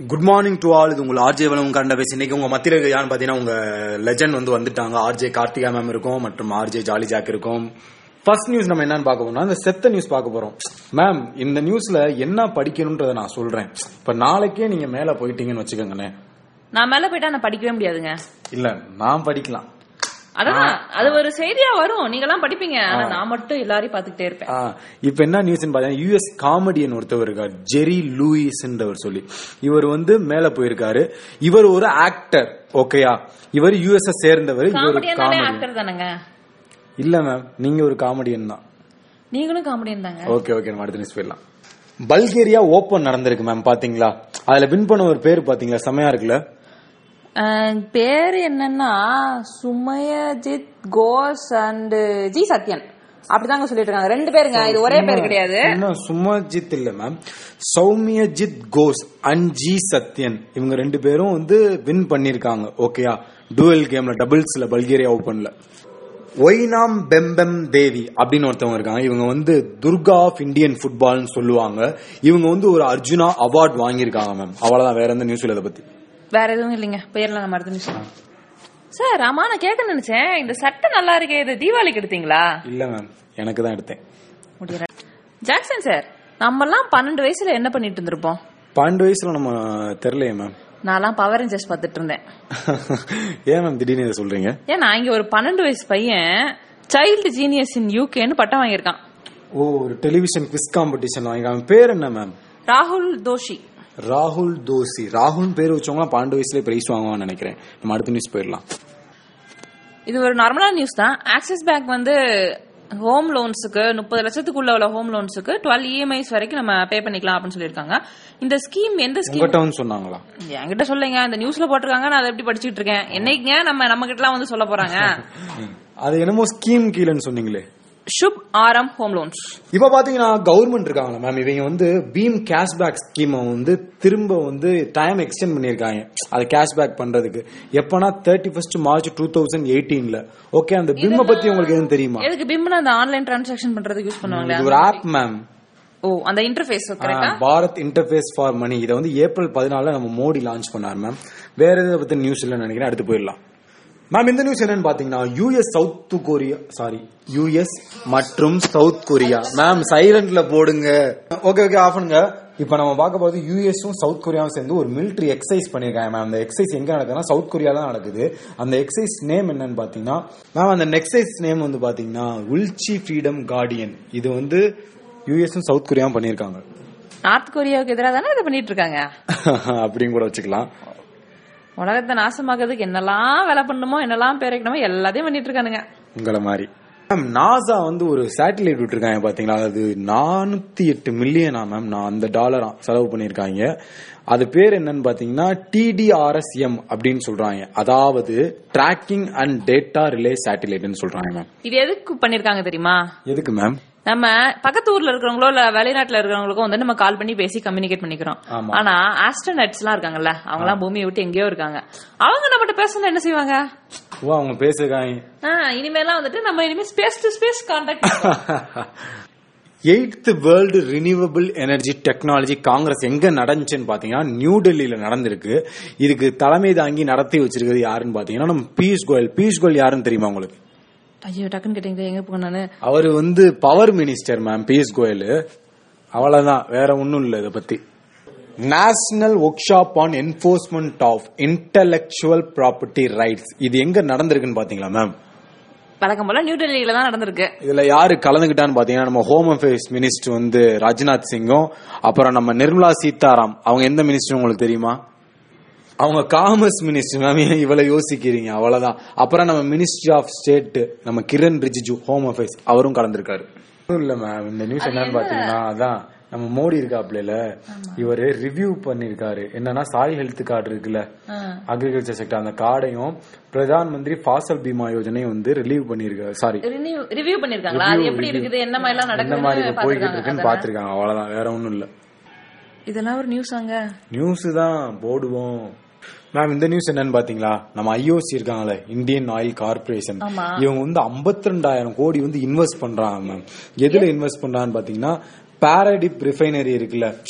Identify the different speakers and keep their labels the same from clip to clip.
Speaker 1: Good morning to all இது உங்கள் RJ வளம் கண்ட பேசி இன்னைக்கு உங்க மத்தியில் இருக்க யாருன்னு பாத்தீங்கன்னா உங்க லெஜண்ட் வந்து வந்துட்டாங்க ஆர்ஜே கார்த்திகா மேம் இருக்கும் மற்றும் ஆர்ஜே ஜாலி ஜாக் இருக்கும் ஃபர்ஸ்ட் நியூஸ் நம்ம என்னன்னு பார்க்க போறோம்னா இந்த செத்த நியூஸ் பார்க்க போறோம் மேம் இந்த நியூஸ்ல என்ன படிக்கணும்ன்றத நான் சொல்றேன் இப்ப நாளைக்கே நீங்க மேல போயிட்டீங்கன்னு வச்சுக்கோங்கண்ணே
Speaker 2: நான் மேல போயிட்டா நான் படிக்கவே முடியாதுங்க
Speaker 1: இல்ல நான் படிக்கலாம்
Speaker 2: அதான் அது ஒரு செய்தியா வரும் நீங்க எல்லாம் படிப்பீங்க ஆனா நான் மட்டும் எல்லாரையும் பாத்துக்கிட்டே இருப்பேன்
Speaker 1: ஆ, இப்ப என்ன நியூஸ் பாத்தீங்கன்னா யூஎஸ் காமெடியன் ஒருத்தவர் இருக்கார் ஜெரி லூயிஸ்ன்றவர் சொல்லி இவர் வந்து மேல போயிருக்காரு இவர் ஒரு ஆக்டர் ஓகேயா இவர் யூஎஸ் சேர்ந்தவர் இவர் ஒரு
Speaker 2: காமெடியனாலே
Speaker 1: காமெடி
Speaker 2: ஆக்டர் தானேங்க
Speaker 1: இல்ல மேம் நீங்க ஒரு காமெடியன் தான்
Speaker 2: நீங்களும் காமெடியன் தாங்க
Speaker 1: ஓகே ஓகே நம்ம அடுத்த நியூஸ் போயிடலாம் பல்கேரியா ஓபன் நடந்திருக்கு மேம் பாத்தீங்களா அதுல வின் பண்ண ஒரு பேர் பாத்தீங்களா செமையா இருக்குல்ல
Speaker 2: அஹ், பேரு என்னன்னா சுமயஜித் கோஸ் அண்ட் ஜி சத்யன் அப்படிதாங்க சொல்லிட்டு இருக்காங்க ரெண்டு பேருங்க இது ஒரே பேர் கிடையாது
Speaker 1: இன்னும் சுமஜித் இல்ல ma'am Soumyajit Ghosh and G Sathiyan இவங்க ரெண்டு பேரும் வந்து வின் பண்ணிருக்காங்க ஓகேயா டுவெல் கேம்ல டபுள்ஸ்ல பல்கேரியா ஓபன்ல ஒய்னாம் பெம்பெம் தேவி அப்படின்னு ஒருத்தவங்க இருக்காங்க இவங்க வந்து துர்கா ஆஃப் இந்தியன் ஃபுட்பால்னு சொல்லுவாங்க இவங்க வந்து ஒரு அர்ஜுனா அவார்ட் வாங்கியிருக்காங்க மேம் அவ்வளவுதான் வேற எந்த நியூஸ் இதை பத்தி
Speaker 2: வேற எதுவும் இல்லைங்க பேர்ல நம்ம அடுத்த நிமிஷம் சார் ஆமா நான் கேட்க நினைச்சேன் இந்த சட்டை நல்லா இருக்கே இது தீபாவளிக்கு எடுத்தீங்களா
Speaker 1: இல்ல மேம் எனக்கு தான் எடுத்தேன்
Speaker 2: முடியற ஜாக்சன் சார் நம்ம எல்லாம் பன்னெண்டு வயசுல என்ன பண்ணிட்டு இருந்திருப்போம்
Speaker 1: பன்னெண்டு வயசுல நம்ம தெரியலையே மேம்
Speaker 2: நான்லாம் பவர் ரேஞ்சர்ஸ் பார்த்துட்டு இருந்தேன்
Speaker 1: ஏன் மேம் திடீர்னு இதை சொல்றீங்க
Speaker 2: ஏன்னா இங்க ஒரு பன்னெண்டு வயசு பையன் சைல்டு ஜீனியஸ் இன் யூகேன்னு பட்டம் வாங்கியிருக்கான்
Speaker 1: ஓ ஒரு டெலிவிஷன் குவிஸ் காம்படிஷன் வாங்கிருக்காங்க பேர் என்ன மேம்
Speaker 2: ராகுல் தோஷி
Speaker 1: ராகுல் தோசி ராகுல் பேர் வச்சவங்க பன்னெண்டு வயசுல பிரைஸ் வாங்குவான்னு நினைக்கிறேன் நம்ம அடுத்த நியூஸ் போயிடலாம்
Speaker 2: இது ஒரு நார்மலான நியூஸ் தான் ஆக்சிஸ் பேங்க் வந்து ஹோம் லோன்ஸுக்கு முப்பது லட்சத்துக்குள்ள உள்ள ஹோம் லோன்ஸுக்கு டுவெல் இஎம்ஐஸ் வரைக்கும் நம்ம பே பண்ணிக்கலாம் அப்படின்னு சொல்லியிருக்காங்க இந்த ஸ்கீம் எந்த ஸ்கீம்
Speaker 1: உங்ககிட்ட வந்து சொன்னாங்களா
Speaker 2: என்கிட்ட சொல்லுங்க இந்த நியூஸ்ல போட்டிருக்காங்க நான் அதை எப்படி படிச்சுட்டு இருக்கேன் என்னைக்குங்க நம்ம நம்ம கிட்ட வந்து சொல்ல போறாங்க
Speaker 1: அது என்னமோ ஸ்கீம் கீழன்னு சொன்னீங்களே
Speaker 2: ஷுப் ஆரம் ஹோம் லோன்ஸ்
Speaker 1: இப்ப பாத்தீங்கன்னா கவர்மெண்ட் இருக்காங்களா மேம் இவங்க வந்து பீம் கேஷ்பேக் ஸ்கீமை வந்து திரும்ப வந்து டைம் எக்ஸ்டெண்ட் பண்ணிருக்காங்க அது கேஷ்பேக் பண்றதுக்கு எப்பனா thirty first March two thousand எயிட்டீன்ல ஓகே அந்த பீமை பத்தி உங்களுக்கு எதுவும் தெரியுமா
Speaker 2: எதுக்கு பிம்னா அந்த ஆன்லைன் டிரான்சாக்ஷன் பண்றதுக்கு யூஸ் பண்ணுவாங்களே
Speaker 1: இது ஒரு ஆப் மேம்
Speaker 2: ஓ அந்த இன்டர்ஃபேஸ் கரெக்டா
Speaker 1: பாரத் இன்டர்ஃபேஸ் ஃபார் மணி இதை வந்து ஏப்ரல் பதினாலுல நம்ம மோடி லான்ச் பண்ணார் மேம் வேற எதை பத்தி நியூஸ் இல்லைன்னு நினைக்கிறேன் அடுத்து போயிடலாம் மேம் இந்த நியூஸ் என்னன்னு பாத்தீங்கன்னா US south Korea sorry US மற்றும் சவுத் கொரியா மேம் சைலண்ட்ல போடுங்க ஓகே ஓகே ஆஃப் பண்ணுங்க இப்ப நம்ம பார்க்க போது யூஎஸும் சவுத் கொரியாவும் சேர்ந்து ஒரு மிலிட்டரி எக்ஸசைஸ் பண்ணிருக்காங்க மேம் அந்த எக்ஸசைஸ் எங்க நடக்குதுன்னா சவுத் கொரியா தான் நடக்குது அந்த எக்ஸசைஸ் நேம் என்னன்னு பாத்தீங்கன்னா மேம் அந்த எக்ஸசைஸ் நேம் வந்து பாத்தீங்கன்னா உல்ச்சி ஃப்ரீடம் கார்டியன் இது வந்து யூஎஸும் சவுத் கொரியாவும் பண்ணிருக்காங்க
Speaker 2: நார்த் கொரியாவுக்கு எதிராக தானே இதை பண்ணிட்டு இருக்காங்க
Speaker 1: அப்படின்னு கூட வச்சுக்கலாம்
Speaker 2: உலகத்தை நாசமாக்குறதுக்கு என்னெல்லாம் வேலை பண்ணணுமோ என்னெல்லாம் பேர் வைக்கணுமோ எல்லாத்தையும் பண்ணிட்டு இருக்கானுங்க
Speaker 1: உங்களை மாதிரி மேம் நாசா வந்து ஒரு சேட்டலைட் விட்டுருக்காங்க பாத்தீங்களா அது நானூத்தி எட்டு மில்லியனா மேம் நான் அந்த டாலரா செலவு பண்ணிருக்காங்க அது பேர் என்னன்னு பாத்தீங்கன்னா டிடிஆர்எஸ்எம் அப்படின்னு சொல்றாங்க அதாவது டிராக்கிங் அண்ட் டேட்டா ரிலே சேட்டலைட்னு சொல்றாங்க மேம்
Speaker 2: இது எதுக்கு பண்ணிருக்காங்க தெரியுமா
Speaker 1: எதுக்கு மேம்
Speaker 2: நம்ம பக்கத்து ஊர்ல இருக்கிறவங்களோ இல்ல வெளிநாட்டுல இருக்கிறவங்களுக்கோ வந்து நம்ம கால் பண்ணி பேசி கம்யூனிகேட் பண்ணிக்கிறோம்
Speaker 1: ஆமா.
Speaker 2: ஆனா ஆஸ்ட்ரோனட்ஸ் எல்லாம் இருக்காங்கல்ல அவங்க எல்லாம் பூமியை விட்டு எங்கேயோ இருக்காங்க அவங்க நம்மகிட்ட பேசணும் என்ன செய்வாங்க
Speaker 1: ஓ அவங்க பேசுறாங்க
Speaker 2: ஆ, இனிமேலாம் வந்துட்டு நம்ம இனிமே space to space contact
Speaker 1: eighth world renewable energy technology congress எங்க நடந்துச்சுன்னு பாத்தீங்கன்னா நியூ டெல்லியில நடந்திருக்கு இதுக்கு தலைமை தாங்கி நடத்தி வச்சிருக்கிறது யாருன்னு பாத்தீங்கன்னா நம்ம பியூஷ் கோயல் பியூஷ் கோயல் யாருன்னு தெரியுமா உங்களுக்கு
Speaker 2: ஐயோ டக்குன்னு கேட்டீங்க எங்க போனானு
Speaker 1: அவர் வந்து power minister ma'am Piyush Goyal அவ்வளவுதான் வேற ஒண்ணும் இல்ல இத பத்தி national workshop on enforcement of intellectual property rights இது எங்க நடந்திருக்குன்னு பாத்தீங்களா மேம்
Speaker 2: வழக்கம் போல நியூ டெல்லியில தான் நடந்திருக்கு
Speaker 1: இதுல யாரு கலந்துகிட்டான்னு பாத்தீங்கன்னா நம்ம ஹோம் அஃபேர்ஸ் மினிஸ்டர் வந்து ராஜ்நாத் சிங்கும் அப்புறம் நம்ம நிர்மலா சீதாராம் அவங்க எந்த மினிஸ்டர் உங்களுக்கு தெரியுமா அவங்க காமர்ஸ் மினிஸ்டர் மேம் ஏன் இவ்வளவு யோசிக்கிறீங்க அவ்வளவுதான் அப்புறம் நம்ம மினிஸ்ட்ரி ஆஃப் ஸ்டேட் நம்ம கிரண் ரிஜிஜு ஹோம் அஃபேர்ஸ் அவரும் கலந்திருக்காரு ஒண்ணும் இல்ல மேம் இந்த நியூஸ் என்னன்னு பாத்தீங்கன்னா அதான் நம்ம மோடி இருக்காப்ல இவரு ரிவ்யூ பண்ணிருக்காரு என்னன்னா சாய் ஹெல்த் கார்டு இருக்குல்ல அக்ரிகல்ச்சர் செக்டர் அந்த கார்டையும் பிரதான் மந்திரி ஃபாசல் பீமா யோஜனையும் வந்து ரிலீவ் பண்ணிருக்காரு சாரி
Speaker 2: ரிவ்யூ பண்ணிருக்காங்களா அது எப்படி இருக்குது என்ன மாதிரி எல்லாம்
Speaker 1: என்ன மாதிரி இது
Speaker 2: நடக்குதுன்னு
Speaker 1: போய்கிட்டு இருக்குன்னு
Speaker 2: பாத்துருக்காங்க
Speaker 1: பாத்துருக்காங்க அவ்வளவுதான் வேற ஒண்ணும் இல்ல
Speaker 2: இதெல்லாம் ஒரு நியூஸ் அங்க
Speaker 1: நியூஸ் தான் போடுவோம் மேம் இந்த நியூஸ் என்னன்னு பாத்தீங்களா நம்ம ஐஓசி இருக்காங்களே இந்தியன் ஆயில் கார்பரேஷன்
Speaker 2: ஆமா.
Speaker 1: இவங்க வந்து 52000 கோடி வந்து இன்வெஸ்ட் பண்றாங்க மேம் எதுல இன்வெஸ்ட் பண்றாங்கன்னு பாத்தீங்கன்னா பாரடிப் ரிஃபைனரி இருக்குல்ல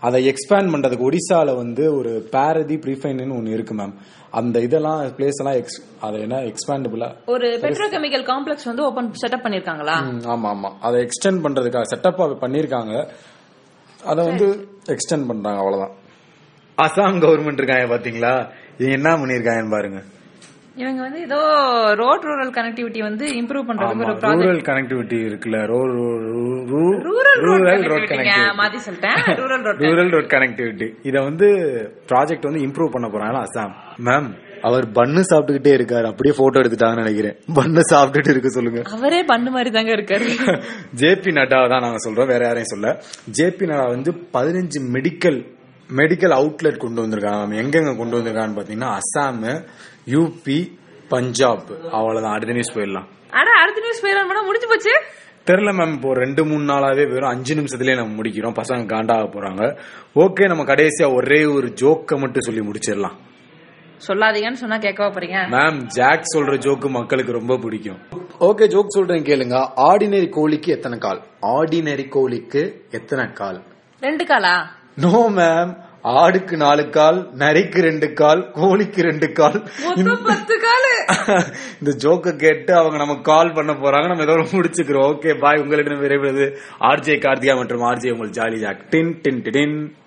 Speaker 1: அதை எக்ஸ்பேண்ட் பண்றதுக்கு ஒடிசால வந்து ஒரு பாரதி ப்ரீஃபைன் ஒன்னு இருக்கு மேம் அந்த இதெல்லாம் பிளேஸ் எல்லாம் ex- அதை என்ன எக்ஸ்பேண்டபிளா
Speaker 2: ஒரு பெட்ரோகெமிக்கல் காம்ப்ளெக்ஸ் வந்து ஓபன் செட்டப் பண்ணிருக்காங்களா
Speaker 1: ஆமா ஆமா அதை எக்ஸ்டெண்ட் பண்றதுக்காக செட்டப் பண்ணிருக்காங்க அதை வந்து எக்ஸ்டெண்ட் பண்றாங்க அவ்வளவுதான் அசாம் கவர்மெண்ட் இருக்காங்க பாத்தீங்களா இவங்க என்ன பண்ணிருக்காங்கன்னு பாருங்க
Speaker 2: இவங்க வந்து ஏதோ ரோட் ரூரல் கனெக்டிவிட்டி வந்து இம்ப்ரூவ் பண்றதுக்கு ஒரு ப்ராஜெக்ட்
Speaker 1: ரூரல் கனெக்டிவிட்டி இருக்குல்ல
Speaker 2: rural
Speaker 1: rural
Speaker 2: road
Speaker 1: road connectivity
Speaker 2: மாத்தி சொல்லிட்டேன் rural road
Speaker 1: rural road connectivity இத வந்து ப்ராஜெக்ட் வந்து இம்ப்ரூவ் பண்ண போறாங்க அசாம் மேம் அவர் பண்ணு சாப்பிட்டுக்கிட்டே இருக்காரு அப்படியே போட்டோ எடுத்துட்டாங்கன்னு நினைக்கிறேன் பண்ணு சாப்பிட்டுட்டு இருக்க சொல்லுங்க
Speaker 2: அவரே பண்ணு மாதிரி தாங்க இருக்காரு
Speaker 1: ஜேபி நட்டா தான் நாங்க சொல்றோம் வேற யாரையும் சொல்ல ஜேபி நட்டா வந்து பதினஞ்சு மெடிக்கல் மெடிக்கல் அவுட்லெட் கொண்டு வந்திருக்காங்க எங்கெங்க கொண்டு வந்திருக்கான்னு பாத்தீங்கன்னா அசாம் யூபி பஞ்சாப் அவ்வளவுதான் அடுத்த நியூஸ் போயிடலாம்
Speaker 2: ஆனா அடுத்த நியூஸ் போயிடலாம் முடிஞ்சு போச்சு
Speaker 1: தெரில மேம் இப்போ ரெண்டு மூணு நாளாவே வெறும் அஞ்சு நிமிஷத்துலயே நம்ம முடிக்கிறோம் பசங்க காண்டாக போறாங்க ஓகே நம்ம கடைசியா ஒரே ஒரு ஜோக்க மட்டும் சொல்லி முடிச்சிடலாம்
Speaker 2: சொல்லாதீங்கன்னு சொன்னா கேட்கவா போறீங்க
Speaker 1: மேம் ஜாக் சொல்ற ஜோக்கு மக்களுக்கு ரொம்ப பிடிக்கும் ஓகே ஜோக் சொல்றேன் கேளுங்க ஆர்டினரி கோழிக்கு எத்தனை கால் ஆர்டினரி கோழிக்கு எத்தனை கால்
Speaker 2: ரெண்டு காலா
Speaker 1: நோ மேம் ஆடுக்கு நாலு கால் நரிக்கு ரெண்டு கால் கோழிக்கு ரெண்டு கால்
Speaker 2: மொத்தம் பத்து காலு
Speaker 1: இந்த ஜோக்க கேட்டு அவங்க நமக்கு கால் பண்ண போறாங்க நம்ம இதோட முடிச்சுக்கிறோம் ஓகே பாய் உங்களிடம் விரைவது ஆர்ஜே கார்த்திகா மற்றும் ஆர்ஜே உங்கள் ஜாலி ஜாக் டின் டின் டின்